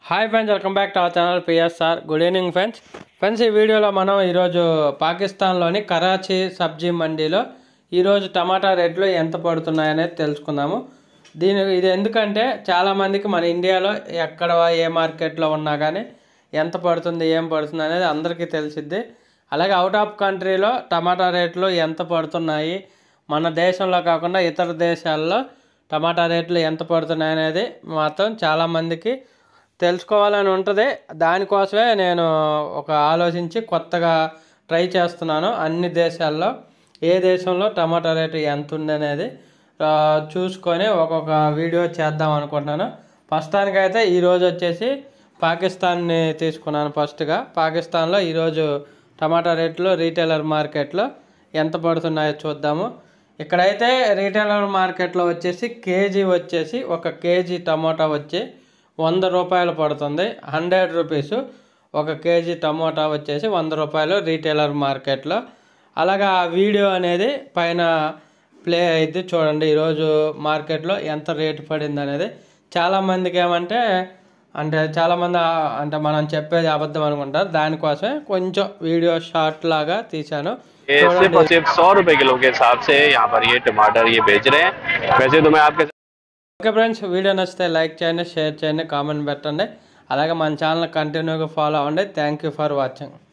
hi friends welcome back to our channel PSR good evening friends friends ఈ వీడియోలో మనం ఈరోజు పాకిస్తాన్లోని కరాచీ సబ్జీ మండీలో ఈరోజు టమాటా రేట్లు ఎంత పడుతున్నాయనేది తెలుసుకుందాము దీని ఇది ఎందుకంటే చాలామందికి మన ఇండియాలో ఎక్కడ ఏ మార్కెట్లో ఉన్నా కానీ ఎంత పడుతుంది ఏం పడుతుంది అనేది అందరికీ తెలిసిద్ది అలాగే అవుట్ ఆఫ్ కంట్రీలో టమాటా రేట్లు ఎంత పడుతున్నాయి మన దేశంలో కాకుండా ఇతర దేశాల్లో టమాటా రేట్లు ఎంత పడుతున్నాయి అనేది మాత్రం చాలామందికి తెలుసుకోవాలని ఉంటుంది దానికోసమే నేను ఒక ఆలోచించి కొత్తగా ట్రై చేస్తున్నాను అన్ని దేశాల్లో ఏ దేశంలో టమాటా రేటు ఎంత ఉంది అనేది ఆ, చూసుకొని ఒక్కొక్క వీడియో చేద్దాం అనుకుంటున్నాను ప్రస్తుతానికైతే ఈరోజు వచ్చేసి పాకిస్తాన్ని తీసుకున్నాను ఫస్ట్గా పాకిస్తాన్లో ఈరోజు టమాటా రేట్లు రీటైలర్ మార్కెట్లో ఎంత పడుతున్నాయో చూద్దాము ఇక్కడైతే రీటైలర్ మార్కెట్లో వచ్చేసి కేజీ వచ్చేసి ఒక కేజీ టమోటా వచ్చి వంద రూపాయలు పడుతుంది హండ్రెడ్ రూపీస్ ఒక కేజీ టమోటా వచ్చేసి వంద రూపాయలు రీటైలర్ మార్కెట్లో అలాగా ఆ వీడియో అనేది పైన ప్లే అయితే చూడండి ఈరోజు మార్కెట్లో ఎంత రేటు పడింది అనేది చాలామందికి ఏమంటే అంటే చాలామంది ఆ- అంటే మనం చెప్పేది అబద్ధం అనుకుంటారు దానికోసమే కొంచెం వీడియో షార్ట్ లాగా తీశాను ये सिर्फ और सिर्फ सौ रुपए किलो के हिसाब से यहाँ पर ये टमाटर ये बेच रहे हैं वैसे तो मैं आपके ఓకే ఫ్రెండ్స్ వీడియో నచ్చితే లైక్ చేయండి షేర్ చేయండి కామెంట్ పెట్టండి అలాగే మన ఛానల్ కంటిన్యూగా ఫాలో అవ్వండి థ్యాంక్ యూ ఫర్ వాచింగ్